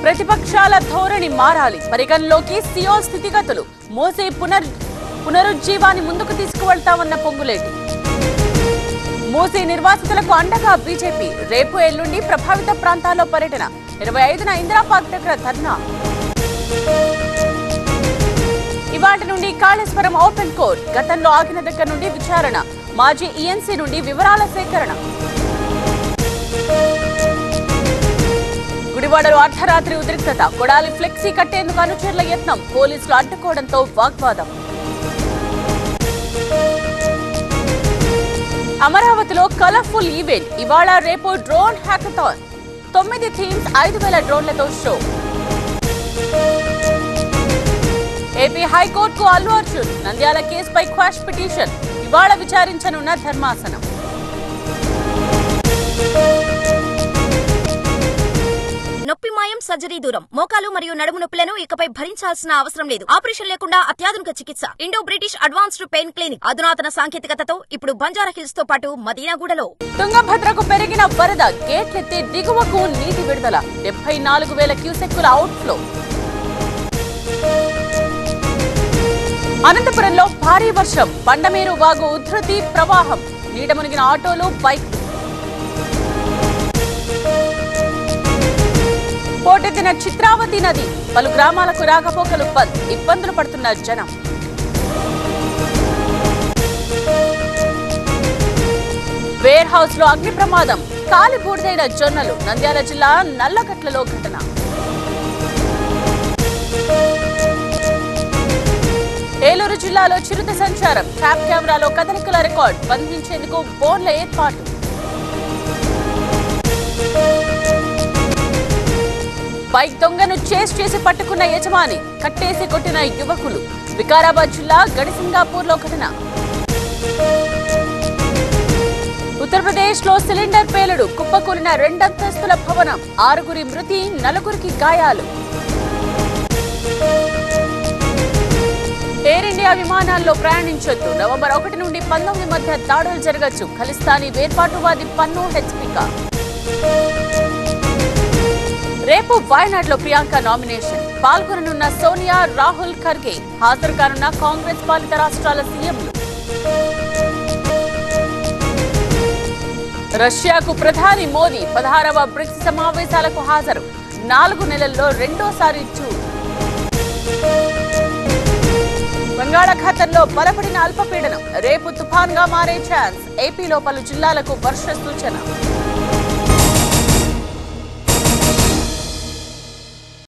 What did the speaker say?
ప్రతిపక్షాల ధోరణి మారాలి పరిగణలోకి సియో స్థితిగతులు మోసే పునర్ పునరుజ్జీవాన్ని ముందుకు తీసుకువెళ్తామన్న పొంగులేటి మూసీ నిర్వాసితులకు అండగా బీజేపీ రేపు ఎల్లుండి ప్రభావిత ప్రాంతాల్లో పర్యటన ఇరవై ఐదున ఇందిరాపార్క్ దగ్గర ధర్నా ఇవాటి నుండి కాళేశ్వరం ఓపెన్ కోర్ట్ గతంలో ఆగిన దగ్గర నుండి విచారణ మాజీ ఈఎన్సీ నుండి వివరాల సేకరణ గుడివాడలో అర్ధరాత్రి ఉద్రిక్తత కొడాలి ఫ్లెక్సీ కట్టేందుకు అనుచరుల యత్నం పోలీసులు అడ్డుకోవడంతో వాగ్వాదం అమరావతిలో కలర్ఫుల్ ఈవెంట్ ఇవాళ రేపు డ్రోన్ హ్యాకథాన్ తొమ్మిది థీమ్స్ ఐదు వేల డ్రోన్లతో షో ఏపీ హైకోర్టుకు అల్లు అర్జున్ నంద్యాల కేసుపై క్వాష్ పిటిషన్ ఇవాళ విచారించనున్న ధర్మాసనం నొప్పి మాయం సర్జరీ దూరం మోకాలు మరియు నడుము నొప్పులను ఇకపై భరించాల్సిన అవసరం లేదు ఆపరేషన్ లేకుండా అత్యాధునిక చికిత్స Indo British advanced pain clinic అధునాతన సాంకేతికతతో ఇప్పుడు బంజారా హిల్స్ తో పాటు మదీనాగూడలో తుంగభద్రకు పెరిగిన వరద గేట్లెత్తి దిగువకు నీటి విడుదల డెబ్బై నాలుగు వేల క్యూసెక్కుల అవుట్ఫ్లో అనంతపురంలో భారీ వర్షం బండమేరు వాగు ఉధృతి ప్రవాహం నీట మునిగిన ఆటోలు బైక్ పోటెత్తిన చిత్రావతి నది పలు గ్రామాలకు రాకపోకలు బంద్ ఇబ్బందులు పడుతున్న జనం వేర్ హౌస్ లో అగ్ని ప్రమాదం కాలి బూడిదైన జొన్నలు నంద్యాల జిల్లా నల్లగట్లలో ఘటన ఏలూరు జిల్లాలో చిరుత సంచారం ట్రాప్ కెమెరాలో కదలికల రికార్డ్ బంధించేందుకు బోన్ల ఏర్పాటు బైక్ దొంగను చేస్ చేసి పట్టుకున్న యజమాని కట్టేసి కొట్టిన యువకులు వికారాబాద్ జిల్లా గడిసింగాపూర్ లో ఘటన ఉత్తరప్రదేశ్ లో సిలిండర్ పేలుడు కుప్పకూలిన రెండంతస్తుల భవనం ఆరుగురి మృతి నలుగురికి గాయాలు ఎయిర్ ఇండియా విమానాల్లో ప్రయాణించొద్దు నవంబర్ ఒకటి నుండి పంతొమ్మిది మధ్య దాడులు జరగచ్చు ఖలిస్తానీ వేర్పాటువాది పన్ను హెచ్చరిక రేపు వాయనాడ్లో ప్రియాంక నామినేషన్ పాల్గొననున్న సోనియా రాహుల్ ఖర్గే హాజరు కానున్న కాంగ్రెస్ పాలిత రాష్ట్రాల సీఎంలు రష్యాకు ప్రధాని మోదీ పదహారవ బ్రిక్స్ సమావేశాలకు హాజరు నాలుగు నెలల్లో రెండోసారి టూర్ బంగాళాఖాతంలో బలపడిన అల్పపీడనం రేపు తుఫాన్గా మారే ఛాన్స్ ఏపీలో పలు జిల్లాలకు వర్ష సూచన